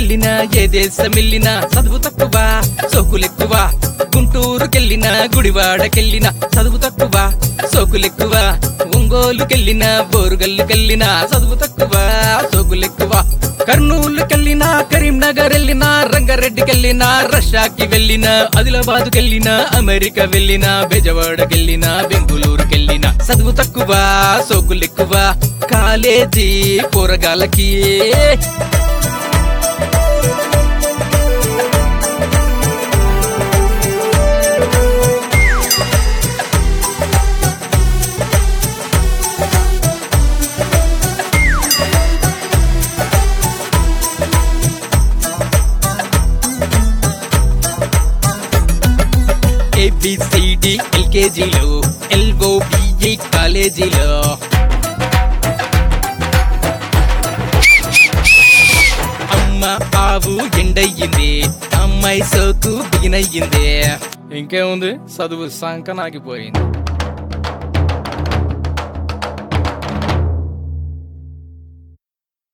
ఎక్కడికెళ్ళినా ఏ దేశమెళ్ళినా చదువు తక్కువ సోకులెక్కువ గుంటూరుకెళ్ళినా గుడివాడకెళ్ళినా చదువు తక్కువ సోకులెక్కువ ఒంగోలుకెళ్ళినా బోరుగల్లుకెళ్ళినా చదువు తక్కువ సోకులెక్కువ కర్నూలుకెళ్ళినా కరీంనగర్ వెళ్ళినా రంగారెడ్డికెళ్ళినా రష్యాకి వెళ్ళినా ఆదిలాబాద్కెళ్ళినా అమెరికా వెళ్ళినా బెజవాడకెళ్ళినా బెంగుళూరుకెళ్ళినా చదువు తక్కువ సోకులెక్కువ కాలేజీ కూరగాలకి ఏబిసిడి ఎల్కేజీలో ఎల్ఓబిఈ కాలేజీలో అమ్మ ఆవు ఎండయ్యింది అమ్మాయి సోకు బిగినయ్యింది ఇంకేముంది చదువు సంకనాగిపోయింది